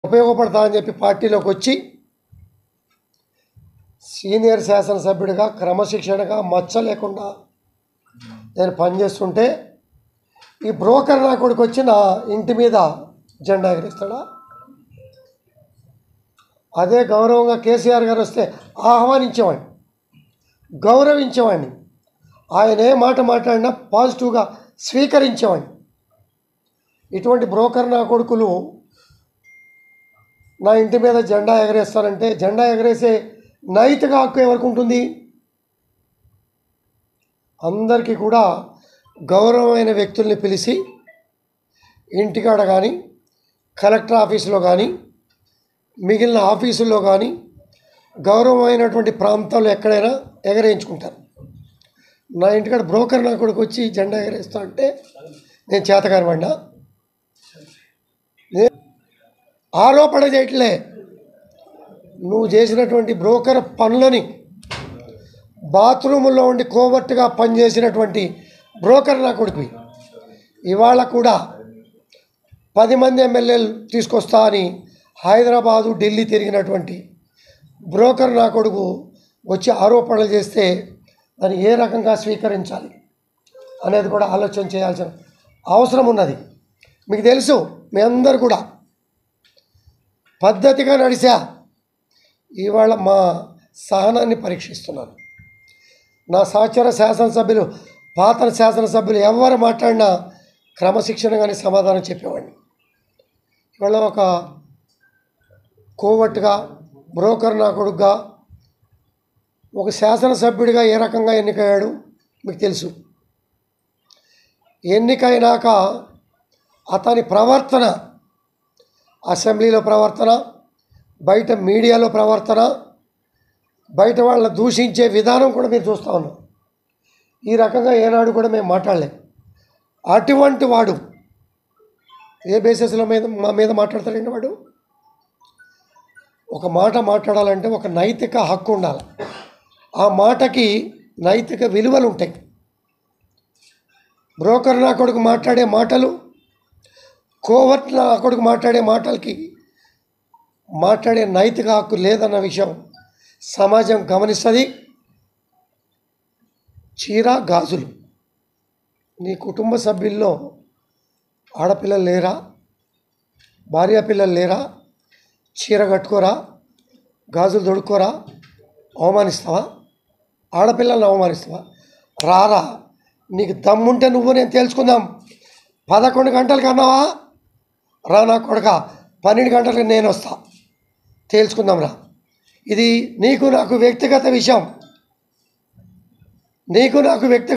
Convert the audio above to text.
ఉపయోగపడతా అని చెప్పి పార్టీలోకి వచ్చి సీనియర్ శాసనసభ్యుడిగా క్రమశిక్షణగా మచ్చ లేకుండా నేను పనిచేస్తుంటే ఈ బ్రోకర్ నా కొడుకు వచ్చి నా ఇంటి మీద జెండా ఎగరేస్తాడా అదే గౌరవంగా కేసీఆర్ గారు వస్తే ఆహ్వానించేవాడిని గౌరవించేవాడిని ఆయన ఏ మాట మాట్లాడినా పాజిటివ్గా స్వీకరించేవాడిని ఇటువంటి బ్రోకర్ నా కొడుకులు నా ఇంటి మీద జెండా ఎగరేస్తారంటే జెండా ఎగరేసే నైతిక హక్కు ఎవరికి ఉంటుంది అందరికీ కూడా గౌరవమైన వ్యక్తుల్ని పిలిచి ఇంటికాడ కానీ కలెక్టర్ ఆఫీసులో కానీ మిగిలిన ఆఫీసుల్లో కానీ గౌరవమైనటువంటి ప్రాంతాల్లో ఎక్కడైనా ఎగరేయించుకుంటారు నా ఇంటికాడ బ్రోకర్ నా కొడుకు వచ్చి జెండా ఎగరేస్తా అంటే నేను చేతగాని వాడినా నే- ఆరోపణ చేయట్లే నువ్వు చేసినటువంటి బ్రోకర్ పనులని బాత్రూముల్లో ఉండి కోవర్ట్గా పనిచేసినటువంటి బ్రోకర్ నా కొడుకువి ఇవాళ కూడా పది మంది ఎమ్మెల్యేలు తీసుకొస్తా అని హైదరాబాదు ఢిల్లీ తిరిగినటువంటి బ్రోకర్ నా కొడుకు వచ్చి ఆరోపణలు చేస్తే దాన్ని ఏ రకంగా స్వీకరించాలి అనేది కూడా ఆలోచన చేయాల్సిన అవసరం ఉన్నది మీకు తెలుసు మీ అందరు కూడా పద్ధతిగా నడిచా ఇవాళ మా సహనాన్ని పరీక్షిస్తున్నాను నా సహచర శాసనసభ్యులు పాత శాసనసభ్యులు ఎవరు మాట్లాడినా క్రమశిక్షణగానే సమాధానం చెప్పేవాడిని ఇవాళ ఒక కోవట్టుగా బ్రోకర్ నా కొడుకుగా ఒక శాసనసభ్యుడిగా ఏ రకంగా ఎన్నికయ్యాడు మీకు తెలుసు ఎన్నికైనాక అతని ప్రవర్తన అసెంబ్లీలో ప్రవర్తన బయట మీడియాలో ప్రవర్తన బయట వాళ్ళని దూషించే విధానం కూడా మీరు చూస్తూ ఉన్నాం ఈ రకంగా ఏనాడు కూడా మేము మాట్లాడలేం అటువంటి వాడు ఏ బేసిస్లో మీద మా మీద మాట్లాడతాడండి వాడు ఒక మాట మాట్లాడాలంటే ఒక నైతిక హక్కు ఉండాలి ఆ మాటకి నైతిక విలువలు ఉంటాయి బ్రోకర్ నా కొడుకు మాట్లాడే మాటలు కోవర్ట్ నా కొడుకు మాట్లాడే మాటలకి మాట్లాడే నైతిక హక్కు లేదన్న విషయం సమాజం గమనిస్తుంది చీర గాజులు నీ కుటుంబ సభ్యుల్లో ఆడపిల్లలు లేరా భార్య పిల్లలు లేరా చీర కట్టుకోరా గాజులు దొడుక్కోరా అవమానిస్తావా ఆడపిల్లల్ని అవమానిస్తావా రారా నీకు దమ్ముంటే నువ్వు నేను తేల్చుకుందాం పదకొండు గంటలకు అన్నావా రా నా కొడక పన్నెండు గంటలకు నేను వస్తా తేల్చుకుందాం రా ఇది నీకు నాకు వ్యక్తిగత విషయం నీకు నాకు వ్యక్తి